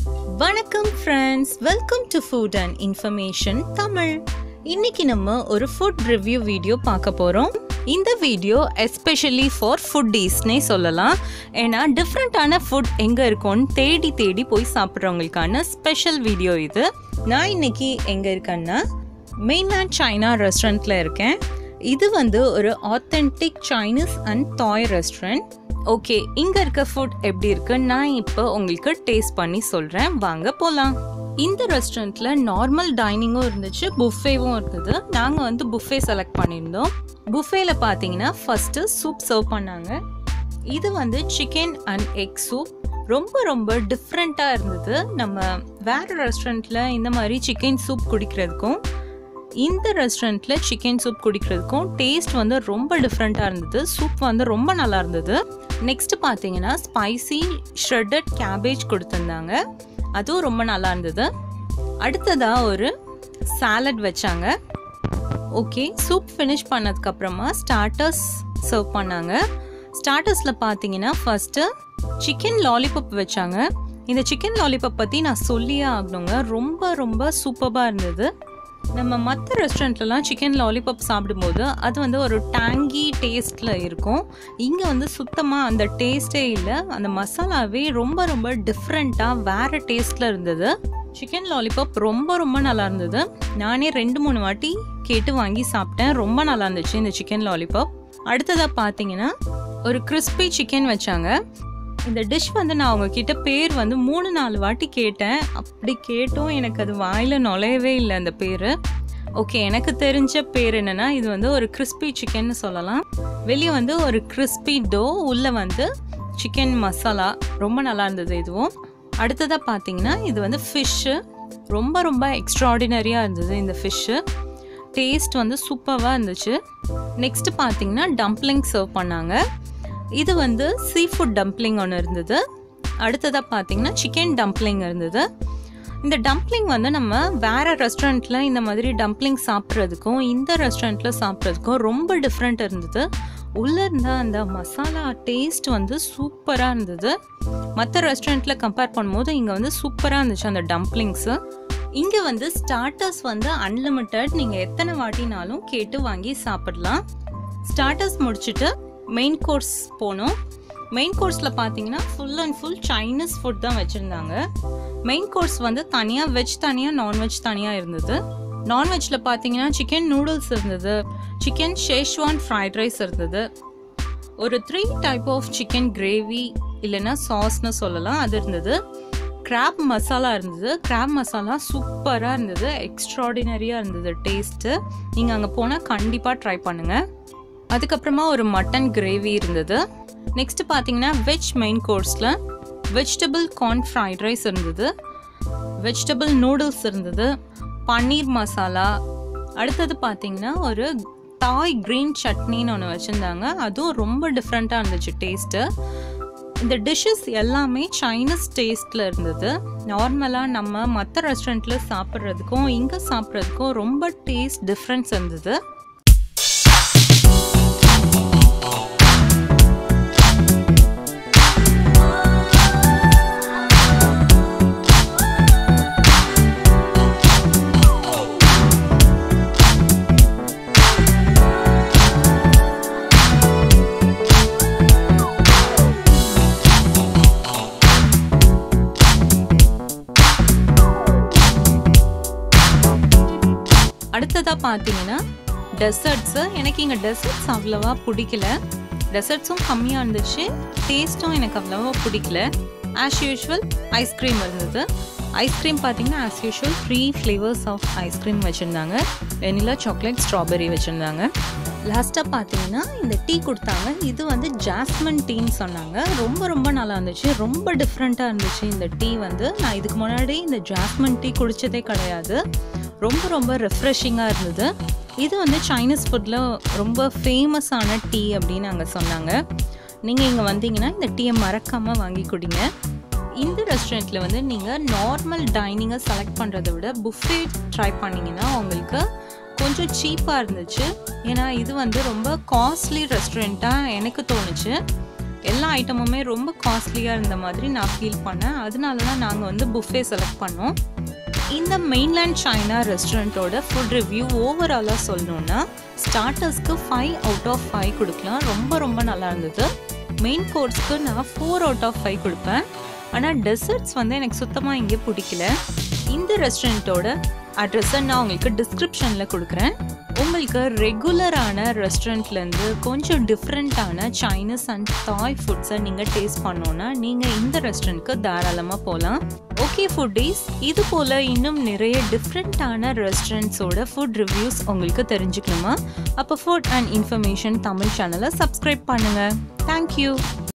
வணக்கம் friends welcome to food and information Tamil இன்னைக்கு நம்ம ஒரு ஃபுட் ரிவ்யூ வீடியோ பார்க்க போகிறோம் இந்த வீடியோ எஸ்பெஷலி ஃபார் ஃபுட்டீஸ்னே சொல்லலாம் ஏன்னா டிஃப்ரெண்ட்டான ஃபுட் எங்கே இருக்கும்னு தேடி தேடி போய் சாப்பிட்றவங்களுக்கான ஸ்பெஷல் வீடியோ இது நான் இன்னைக்கு எங்கே இருக்கேன்னா மெயின்லேண்ட் சைனா ரெஸ்டாரண்ட்டில் இருக்கேன் இது வந்து ஒரு authentic Chinese and Thai restaurant okay இங்கே இருக்க ஃபுட் எப்படி இருக்கு நான் இப்போ உங்களுக்கு டேஸ்ட் பண்ணி சொல்கிறேன் வாங்க போகலாம் இந்த ரெஸ்டாரண்ட்டில் நார்மல் டைனிங்கும் இருந்துச்சு புஃபேவும் இருந்தது நாங்கள் வந்து புஃபே செலக்ட் பண்ணியிருந்தோம் புஃபேல பார்த்தீங்கன்னா ஃபஸ்ட்டு சூப் சர்வ் பண்ணாங்க இது வந்து சிக்கன் அண்ட் எக் சூப் ரொம்ப ரொம்ப டிஃப்ரெண்ட்டாக இருந்தது நம்ம வேறு ரெஸ்டாரண்ட்டில் இந்த மாதிரி சிக்கன் சூப் குடிக்கிறதுக்கும் இந்த ரெஸ்டாரண்ட்டில் சிக்கன் சூப் குடிக்கிறதுக்கும் டேஸ்ட் வந்து ரொம்ப டிஃப்ரெண்ட்டாக இருந்தது சூப் வந்து ரொம்ப நல்லா இருந்தது நெக்ஸ்ட் பார்த்தீங்கன்னா ஸ்பைசி ஷ்ரெட்டட் கேபேஜ் கொடுத்துருந்தாங்க அதுவும் ரொம்ப நல்லா இருந்தது அடுத்ததாக ஒரு சாலட் வச்சாங்க ஓகே சூப் ஃபினிஷ் பண்ணதுக்கப்புறமா ஸ்டார்டர்ஸ் சர்வ் பண்ணாங்க ஸ்டார்டர்ஸில் பார்த்தீங்கன்னா ஃபஸ்ட்டு சிக்கன் லாலிபப் வச்சாங்க இந்த சிக்கன் லாலிபப் பற்றி நான் சொல்லியே ஆகணுங்க ரொம்ப ரொம்ப சூப்பராக இருந்தது நம்ம மற்ற ரெஸ்டாரண்ட்லலாம் சிக்கன் லாலிபப் சாப்பிடும்போது அது வந்து ஒரு டேங்கி டேஸ்ட்டில் இருக்கும் இங்கே வந்து சுத்தமாக அந்த டேஸ்ட்டே இல்லை அந்த மசாலாவே ரொம்ப ரொம்ப டிஃப்ரெண்ட்டாக வேறு டேஸ்ட்டில் இருந்தது சிக்கன் லாலிபப் ரொம்ப ரொம்ப நல்லா இருந்தது நானே ரெண்டு மூணு வாட்டி கேட்டு வாங்கி சாப்பிட்டேன் ரொம்ப நல்லா இருந்துச்சு இந்த சிக்கன் லாலிபப் அடுத்ததாக பார்த்தீங்கன்னா ஒரு கிறிஸ்பி சிக்கன் வச்சாங்க இந்த டிஷ் வந்து நான் அவங்கக்கிட்ட பேர் வந்து மூணு நாலு வாட்டி கேட்டேன் அப்படி கேட்டும் எனக்கு அது வாயில் நுழையவே இல்லை அந்த பேர் ஓகே எனக்கு தெரிஞ்ச பேர் என்னென்னா இது வந்து ஒரு கிறிஸ்பி சிக்கன் சொல்லலாம் வெளியே வந்து ஒரு கிறிஸ்பி டோ உள்ளே வந்து சிக்கன் மசாலா ரொம்ப நல்லா இருந்தது இதுவும் அடுத்ததாக பார்த்தீங்கன்னா இது வந்து ஃபிஷ்ஷு ரொம்ப ரொம்ப எக்ஸ்ட்ராடினரியாக இருந்தது இந்த ஃபிஷ்ஷு டேஸ்ட் வந்து சூப்பராக இருந்துச்சு நெக்ஸ்ட் பார்த்தீங்கன்னா டம்ப்ளிங் சர்வ் பண்ணாங்க இது வந்து சீ ஃபுட் டம்ப்ளிங் ஒன்று இருந்தது அடுத்ததாக பார்த்தீங்கன்னா சிக்கன் டம்ப்ளிங் இருந்தது இந்த டம்ப்ளிங் வந்து நம்ம வேறு ரெஸ்டாரண்ட்டில் இந்த மாதிரி டம்ப்ளிங் சாப்பிட்றதுக்கும் இந்த ரெஸ்டாரண்ட்டில் சாப்பிட்றதுக்கும் ரொம்ப டிஃப்ரெண்ட் இருந்தது உள்ளே இருந்த அந்த மசாலா டேஸ்ட் வந்து சூப்பராக இருந்தது மற்ற ரெஸ்டாரண்ட்டில் கம்பேர் பண்ணும்போது இங்கே வந்து சூப்பராக இருந்துச்சு அந்த டம்ப்ளிங்ஸு இங்கே வந்து ஸ்டார்டர்ஸ் வந்து அன்லிமிட்டட் நீங்கள் எத்தனை வாட்டினாலும் கேட்டு வாங்கி சாப்பிடலாம் ஸ்டார்டர்ஸ் முடிச்சுட்டு மெயின் கோர்ஸ் போனோம் மெயின் கோர்ஸில் பார்த்தீங்கன்னா full and full Chinese food தான் வச்சுருந்தாங்க மெயின் கோர்ஸ் வந்து தனியாக வெஜ் தனியாக நான்வெஜ் தனியாக இருந்தது நான்வெஜ்ஜில் பார்த்தீங்கன்னா சிக்கன் நூடுல்ஸ் இருந்தது சிக்கன் ஷேஷ்வான் ஃப்ரைட் ரைஸ் இருந்தது ஒரு three type of chicken gravy இல்லைன்னா சாஸ்னு சொல்லலாம் அது இருந்தது கிராப் மசாலா இருந்தது கிராப் மசாலா சூப்பராக இருந்தது எக்ஸ்ட்ராடினரியாக இருந்தது டேஸ்ட்டு நீங்கள் அங்கே போனால் கண்டிப்பாக ட்ரை பண்ணுங்கள் அதுக்கப்புறமா ஒரு மட்டன் கிரேவி இருந்தது நெக்ஸ்ட் பார்த்தீங்கன்னா வெஜ் மெயின் கோர்ஸில் வெஜிடபிள் கார்ன் ஃப்ரைட் ரைஸ் இருந்தது வெஜிடபிள் நூடுல்ஸ் இருந்தது பன்னீர் மசாலா அடுத்தது பார்த்தீங்கன்னா ஒரு தாய் க்ரீன் சட்னின்னு ஒன்று வச்சுருந்தாங்க அதுவும் ரொம்ப டிஃப்ரெண்ட்டாக இருந்துச்சு டேஸ்ட்டு இந்த டிஷ்ஷஸ் எல்லாமே சைனீஸ் டேஸ்ட்டில் இருந்தது நார்மலாக நம்ம மற்ற ரெஸ்டாரண்ட்டில் சாப்பிட்றதுக்கும் இங்கே சாப்பிட்றதுக்கும் ரொம்ப டேஸ்ட் டிஃப்ரென்ஸ் இருந்தது அடுத்ததாக பார்த்தீங்கன்னா டெசர்ட்ஸு எனக்கு இங்கே டெசர்ட்ஸ் அவ்வளோவா பிடிக்கல டெசர்ட்ஸும் கம்மியாக இருந்துச்சு டேஸ்ட்டும் எனக்கு அவ்வளோவா பிடிக்கல ஆஸ் யூஷுவல் ஐஸ்கிரீம் இருந்தது ஐஸ்கிரீம் பார்த்தீங்கன்னா as usual three flavours of ice cream வச்சுருந்தாங்க வெனிலா சாக்லேட் ஸ்ட்ராபெரி வச்சுருந்தாங்க லாஸ்ட்டாக பார்த்தீங்கன்னா இந்த டீ கொடுத்தாங்க இது வந்து ஜாஸ்மின் டீன்னு சொன்னாங்க ரொம்ப ரொம்ப நல்லா இருந்துச்சு ரொம்ப டிஃப்ரெண்ட்டாக இருந்துச்சு இந்த டீ வந்து நான் இதுக்கு முன்னாடி இந்த ஜாஸ்மின் டீ குடித்ததே கிடையாது ரொம்ப ரொம்ப ரெஃப்ரெஷிங்காக இருந்தது இது வந்து சைனீஸ் ஃபுட்டில் ரொம்ப ஃபேமஸான டீ அப்படின்னு அங்கே சொன்னாங்க நீங்கள் இங்கே வந்தீங்கன்னா இந்த டீயை மறக்காமல் வாங்கி குடிங்க இந்த ரெஸ்டாரண்ட்டில் வந்து நீங்கள் நார்மல் டைனிங்கை செலக்ட் பண்ணுறதை விட புஃபே ட்ரை பண்ணிங்கன்னா உங்களுக்கு கொஞ்சம் சீப்பாக இருந்துச்சு ஏன்னா இது வந்து ரொம்ப காஸ்ட்லி ரெஸ்டாரண்ட்டாக எனக்கு தோணுச்சு எல்லா ஐட்டமுமே ரொம்ப காஸ்ட்லியாக இருந்த மாதிரி நான் ஃபீல் பண்ணேன் அதனால தான் நாங்கள் வந்து புஃபே செலக்ட் பண்ணோம் இந்த மெயின்லேண்ட் சைனா ரெஸ்டாரண்ட்டோட ஃபுட் ரிவ்யூ ஓவராலாக சொல்லணுன்னா ஸ்டார்டர்ஸ்க்கு ஃபைவ் அவுட் ஆஃப் ஃபைவ் கொடுக்கலாம் ரொம்ப ரொம்ப நல்லா இருந்தது மெயின் கோர்ஸ்க்கு நான் ஃபோர் அவுட் ஆஃப் ஃபைவ் கொடுப்பேன் ஆனால் டெசர்ட்ஸ் வந்து எனக்கு சுத்தமாக இங்கே பிடிக்கல இந்த ரெஸ்டாரண்ட்டோட அட்ரஸை நான் உங்களுக்கு டிஸ்கிரிப்ஷனில் கொடுக்குறேன் உங்களுக்கு ரெகுலரான ரெஸ்டாரண்ட்லேருந்து கொஞ்சம் டிஃப்ரெண்ட்டான சைனீஸ் அண்ட் தாய் ஃபுட்ஸை நீங்கள் டேஸ்ட் பண்ணோன்னா நீங்கள் இந்த ரெஸ்டாரண்ட்க்கு தாராளமாக போகலாம் ஓகே ஃபுட்டீஸ் இது போல் இன்னும் நிறைய டிஃப்ரெண்ட்டான ரெஸ்டாரண்ட்ஸோட ஃபுட் ரிவ்யூஸ் உங்களுக்கு தெரிஞ்சுக்கணுமா அப்போ ஃபுட் அண்ட் இன்ஃபர்மேஷன் தமிழ் சேனலை சப்ஸ்கிரைப் பண்ணுங்கள் தேங்க்யூ